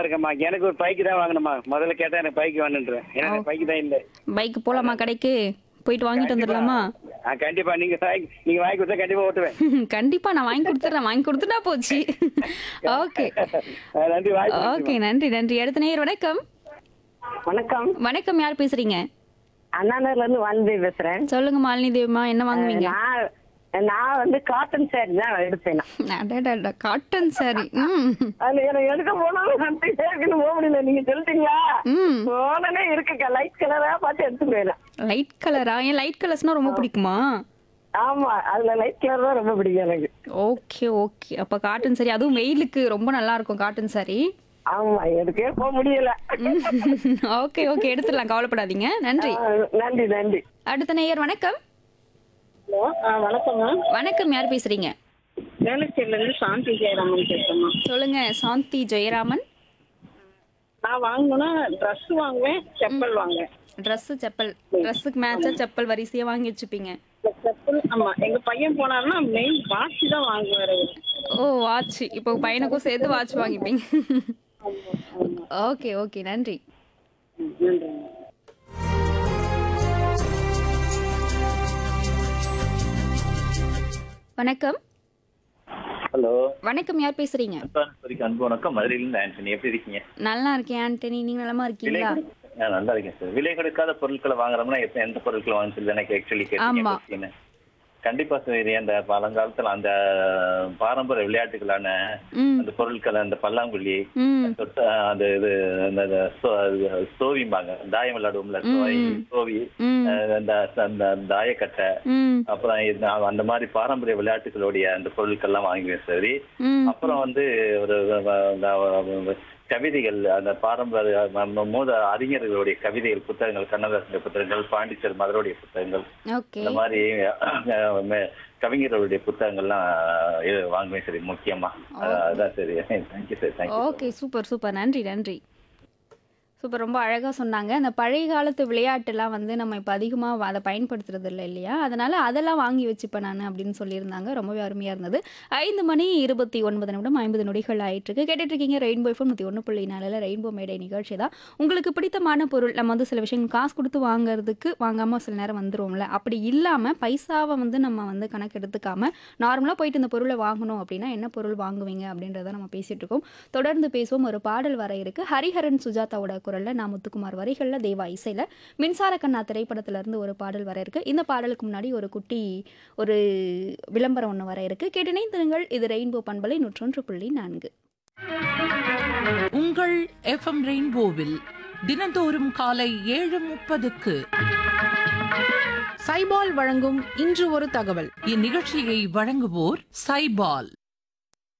இருக்கேம்மா எனக்கு ஒரு பைக்கு தான் வாங்கணுமா முதல்ல கேட்டா எனக்கு பைக் வேணுன்றேன் எனக்கு பைக்கு தான் இல்லை பைக் போலாமா கடைக்கு போயிட்டு வாங்கிட்டு வந்துடலாமா ஆ கண்டிப்பா நீங்க வாங்கி நீங்க வாங்கி கொடுத்தா கண்டிப்பா ஓட்டுவேன் கண்டிப்பா நான் வாங்கி கொடுத்துறேன் வாங்கி கொடுத்துட்டா போச்சு ஓகே ஆ, நன்றி வாங்கி ஓகே நன்றி நன்றி அடுத்த நேயர் வணக்கம் வணக்கம் வணக்கம் யார் பேசுறீங்க அண்ணாநகர்ல இருந்து வான்தேவி பேசுறேன் சொல்லுங்க மாலினி தேவிமா என்ன வாங்குவீங்க நான் நான் வந்து காட்டன் சாரி தான் எடுத்தேன் நான். அடடடா, காட்டன் சாரி ம் அதுல எனக்கு எடுக்க போனாலும் நம்பிட்டே இருக்குன்னு போக முடியல நீங்க சொல்லிட்டீங்களா ம் போனே இருக்குக்கா லைட் கலரா பார்த்து எடுத்து போயிடலாம் லைட் கலரா ஏன் லைட் கலர்ஸ்னா ரொம்ப பிடிக்குமா ஆமா அதுல லைட் கலர் தான் ரொம்ப பிடிக்கும் எனக்கு ஓகே ஓகே அப்ப காட்டன் சாரி அதுவும் வெயிலுக்கு ரொம்ப நல்லா இருக்கும் காட்டன் சாரி ஆமா எடுக்கவே போக முடியல ஓகே ஓகே எடுத்துடலாம் கவலைப்படாதீங்க நன்றி ஆ, நன்றி நன்றி அடுத்த நேயர் வணக்கம் ஹலோ வணக்கங்க வணக்கம் யார் பேசுறீங்க வேலைச்சேரில இருந்து சாந்தி ஜெயராமன் பேசுறேன் சொல்லுங்க சாந்தி ஜெயராமன் நான் வாங்கணும்னா ட்ரெஸ் வாங்குவேன் செப்பல் வாங்குவேன் Dress செப்பல் ட்ரெஸ்ஸுக்கு மேட்சா செப்பல் வரிசையா வாங்கி வச்சுப்பீங்க செப்பல் ஆமா எங்க பையன் போனாருன்னா மெயின் வாட்ச் தான் வாங்குவாரு அவரு. ஓ வாட்ச் இப்போ பையனுக்கும் சேர்த்து வாட்ச் வாங்கிப்பீங்க ஓகே ஓகே நன்றி நன்றி வணக்கம் ஹலோ வணக்கம் யார் பேசுறீங்க வரைக்கும் அன்பு வணக்கம் மதுரையிலிருந்து ஆண்டனி எப்படி இருக்கீங்க நல்லா இருக்கேன் ஆண்டனி நீங்க நலமா இருக்கீங்களா நான் நல்லா இருக்கேன் சார் விலை கொடுக்காத பொருட்களை வாங்குறோம்னா எத்த- எந்த பொருட்களை வாங்க சொல்லி எனக்கு ஆக்சுவலி ஆமா. கேட்டீங்க கண்டிப்பா சார் இது அந்த பழங்காலத்துல அந்த பாரம்பரிய விளையாட்டுகளான ம் அந்த பொருட்கள் அந்த பல்லாங்குழி ம் தொட்ட அந்த இது அந்த அந்த சோ- அது சோவிம்பாங்க தாயம் விளையாடுவோம்ல சோவி சோவி ம் அஹ் அந்த அந்த தாயக்கட்டை ம் அப்புறம் இது- அந்த மாதிரி பாரம்பரிய விளையாட்டுகளுடைய அந்த பொருட்கள்லாம் வாங்குவேன் சரி ம் அப்புறம் வந்து ஒரு அந்த கவிதைகள் அந்த பாரம்பரிய நம்ம மூத அறிஞர்களுடைய கவிதைகள் புத்தகங்கள் கண்ணதாசனுடைய புத்தகங்கள் பாண்டிச்சேரி மதுரையுடைய புத்தகங்கள் ஓகே இந்த மாதிரி அஹ், மே- கவிஞர்களுடைய புத்தகங்கள்லாம் இது வாங்குவேன் சரி முக்கியமா அஹ், அதான் சரி thank you sir thank you okay super super நன்றி நன்றி சூப்பர் ரொம்ப அழகாக சொன்னாங்க அந்த பழைய காலத்து விளையாட்டுலாம் வந்து நம்ம இப்போ அதிகமாக அதை பயன்படுத்துறது இல்லை இல்லையா அதனால் அதெல்லாம் வாங்கி வச்சுப்பேன் நான் அப்படின்னு சொல்லியிருந்தாங்க ரொம்பவே அருமையாக இருந்தது ஐந்து மணி இருபத்தி ஒன்பது நிமிடம் ஐம்பது நொடிகள் ஆயிட்டிருக்கு கேட்டுட்டு இருக்கீங்க ரெயின்போ எஃப்எம் நூற்றி ஒன்று புள்ளி நாலில் ரெயின்போ மேடை நிகழ்ச்சி தான் உங்களுக்கு பிடித்தமான பொருள் நம்ம வந்து சில விஷயங்கள் காசு கொடுத்து வாங்குறதுக்கு வாங்காமல் சில நேரம் வந்துருவோம்ல அப்படி இல்லாமல் பைசாவை வந்து நம்ம வந்து கணக்கு எடுத்துக்காம நார்மலாக போயிட்டு இந்த பொருளை வாங்கணும் அப்படின்னா என்ன பொருள் வாங்குவீங்க அப்படின்றத நம்ம பேசிட்டு இருக்கோம் தொடர்ந்து பேசுவோம் ஒரு பாடல் வர இருக்கு ஹரிஹரன் சுஜாதாவோட குரல்ல நான் முத்துக்குமார் வரிகள்ல தேவா இசையில மின்சார கண்ணா திரைப்படத்துல இருந்து ஒரு பாடல் வர இருக்கு இந்த பாடலுக்கு முன்னாடி ஒரு குட்டி ஒரு விளம்பரம் ஒன்று வர இருக்கு கேட்டினைந்திருங்கள் இது ரெயின்போ பண்பலை நூற்றொன்று புள்ளி நான்கு உங்கள் எஃப்எம் ரெயின்போவில் தினந்தோறும் காலை ஏழு முப்பதுக்கு சைபால் வழங்கும் இன்று ஒரு தகவல் இந்நிகழ்ச்சியை வழங்குவோர் சைபால்